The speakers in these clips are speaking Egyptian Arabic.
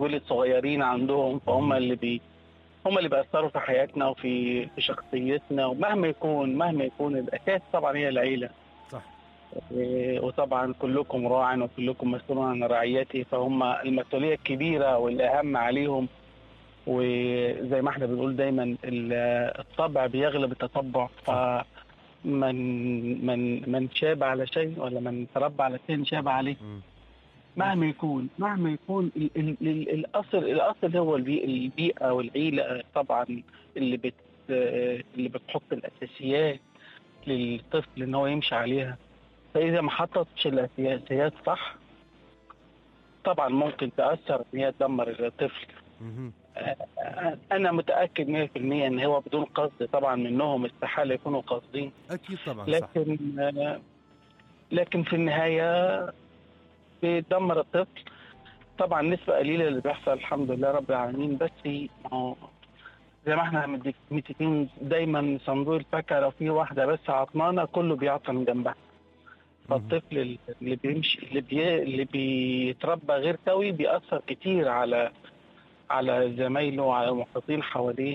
بتتولد صغيرين عندهم فهم اللي بي هم اللي بيأثروا في حياتنا وفي في شخصيتنا ومهما يكون مهما يكون الأساس طبعا هي العيلة صح إيه، وطبعا كلكم راع وكلكم مسؤول عن رعيته فهم المسؤولية الكبيرة والأهم عليهم وزي ما احنا بنقول دايما ال- الطبع بيغلب التطبع فمن من من شاب على شيء ولا من تربى على شيء شاب عليه مم. مهما يكون مهما يكون ال ال ال الاصل الاصل هو البيئة, البيئه والعيله طبعا اللي بت اللي بتحط الاساسيات للطفل ان هو يمشي عليها فاذا ما حطتش الاساسيات صح طبعا ممكن تاثر ان هي تدمر الطفل مهم. انا متاكد 100% ان هو بدون قصد طبعا منهم استحاله يكونوا قاصدين اكيد طبعا صح لكن لكن في النهايه بيدمر الطفل طبعا نسبه قليله اللي بيحصل الحمد لله رب العالمين بس ما هو زي ما احنا مديك- متفقين دايما صندوق الفاكهه لو في واحده بس عطلانه كله بيعطل من جنبها فالطفل اللي بيمشي اللي بي اللي بيتربى غير سوي بيأثر كتير على على زمايله وعلى المحيطين حواليه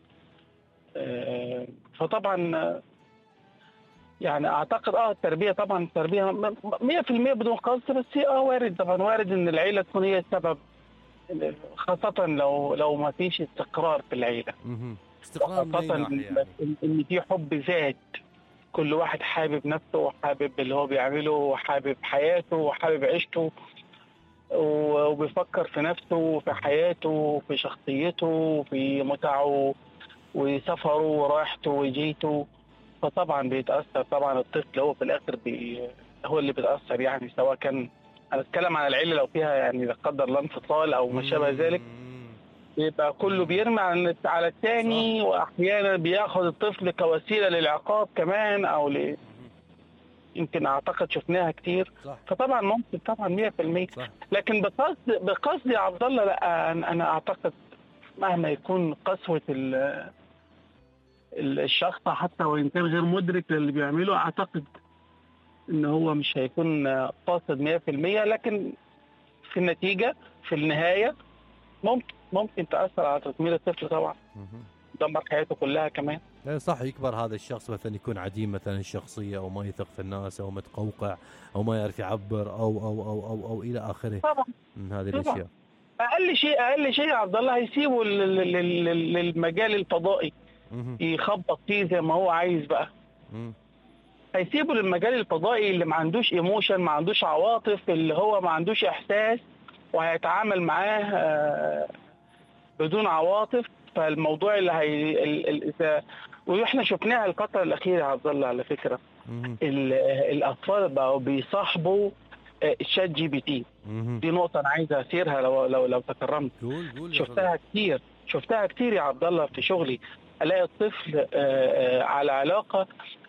آه، فطبعا آه، يعني اعتقد اه التربيه طبعا التربيه م- م- 100% بدون قصد بس هي اه وارد طبعا وارد ان العيله تكون هي السبب خاصة لو لو ما فيش استقرار في العيلة مهم. استقرار من اي خاصة ناحيه يعني إن- ان في حب ذات كل واحد حابب نفسه وحابب اللي هو بيعمله وحابب حياته وحابب عيشته و- وبيفكر في نفسه وفي حياته وفي شخصيته وفي متعه وسفره وراحته وجيته فطبعا بيتأثر طبعا الطفل هو في الآخر بي هو اللي بيتأثر يعني سواء كان أنا بتكلم عن العيلة لو فيها يعني لا قدر الله انفصال أو ما شابه ذلك مم. بيبقى كله بيرمي على على الثاني واحيانا بياخد الطفل كوسيله للعقاب كمان او ل... يمكن اعتقد شفناها كتير صح فطبعا ممكن طبعا 100% صح لكن بقصد بقصد يا عبد الله لا انا أنا اعتقد مهما يكون قسوه ال... ال- الشخص حتى وان كان غير مدرك للي بيعمله اعتقد ان هو مش هيكون قاصد 100% لكن في النتيجه في النهايه ممكن ممكن تاثر على تطوير الطفل طبعا مهم. تدمر حياته كلها كمان إيه صح يكبر هذا الشخص مثلا يكون عديم مثلا الشخصية أو ما يثق في الناس أو متقوقع أو ما يعرف يعبر أو أو أو أو, أو إلى آخره طبعا من هذه طبعاً. الأشياء اقل شيء اقل شيء يا عبد الله هيسيبه لل- لل- لل- للمجال الفضائي مهم. يخبط فيه زي ما هو عايز بقى مم. هيسيبه للمجال الفضائي اللي ما عندوش ايموشن ما عندوش عواطف اللي هو ما عندوش احساس وهيتعامل معاه آه، بدون عواطف فالموضوع اللي هي ال- ال- إذا- واحنا شفناها الفتره الاخيره يا عبد الله على فكره مهم. ال- الاطفال بقوا بيصاحبوا آه، الشات جي بي تي مهم. دي نقطه انا عايز اسيرها لو لو لو تكرمت قول قول يا شفتها كتير شفتها كتير يا عبد الله في شغلي الاقي الطفل آه، آه، على علاقه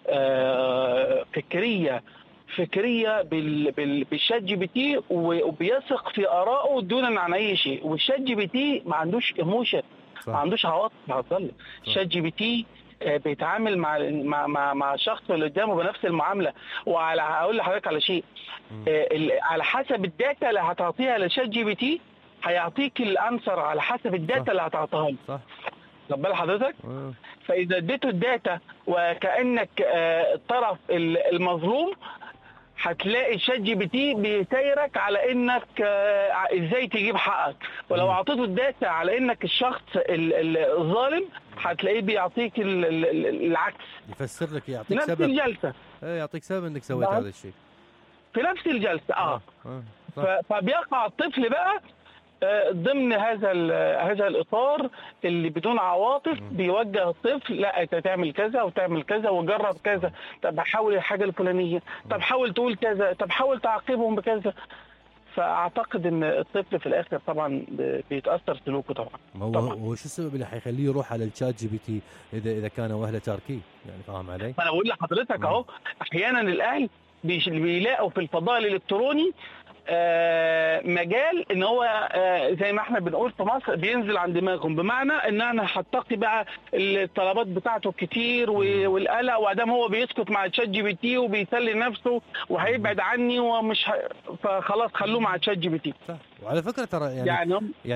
آه، فكريه فكريه بال- بال- بالشات جي بي تي و- وبيثق في ارائه دونا عن اي شيء والشات جي بي تي ما عندوش ايموشن صح. ما عندوش عواطف يا عبد الله صح. الشات جي بي تي آه، بيتعامل مع مع مع, مع الشخص اللي قدامه بنفس المعامله وعلى هقول لحضرتك على شيء مم. آه، ال- على حسب الداتا اللي هتعطيها لشات جي بي تي هيعطيك الانسر على حسب الداتا صح. اللي هتعطيها له صح خد بال حضرتك آه. فاذا اديته الداتا وكانك آه، الطرف ال- المظلوم هتلاقي شات جي بي تي بيسيرك على انك آه، ازاي تجيب حقك ولو مم. اعطيته الداتا على انك الشخص ال- ال- الظالم هتلاقيه بيعطيك ال- ال- ال- العكس يفسر لك في يعطيك نفس سبب الجلسه إيه يعطيك سبب انك سويت نعم. هذا الشيء في نفس الجلسه اه اه صح. ف- فبيقع الطفل بقى آه، ضمن هذا ال- هذا الاطار اللي بدون عواطف مم. بيوجه الطفل لا انت تعمل كذا وتعمل كذا وجرب كذا طب حاول الحاجه الفلانيه طب حاول تقول كذا طب حاول تعاقبهم بكذا فاعتقد ان الطفل في الاخر طبعا ب- بيتاثر سلوكه طبعا ما هو طبعاً. هو شو السبب اللي حيخليه يروح على الشات جي بي تي اذا اذا كانوا اهله تاركيه يعني فاهم علي؟ ما انا بقول لحضرتك مم. اهو احيانا الاهل بيش- بيلاقوا في الفضاء الالكتروني آه، مجال ان هو آه، زي ما احنا بنقول في مصر بينزل عن دماغهم بمعنى ان انا هتقي بقى الطلبات بتاعته كتير و- والقلق وادام هو بيسكت مع تشات جي بي تي وبيسلي نفسه وهيبعد عني ومش ه... فخلاص خلوه مع تشات جي بي تي صح وعلى فكره ترى يعني يعني هم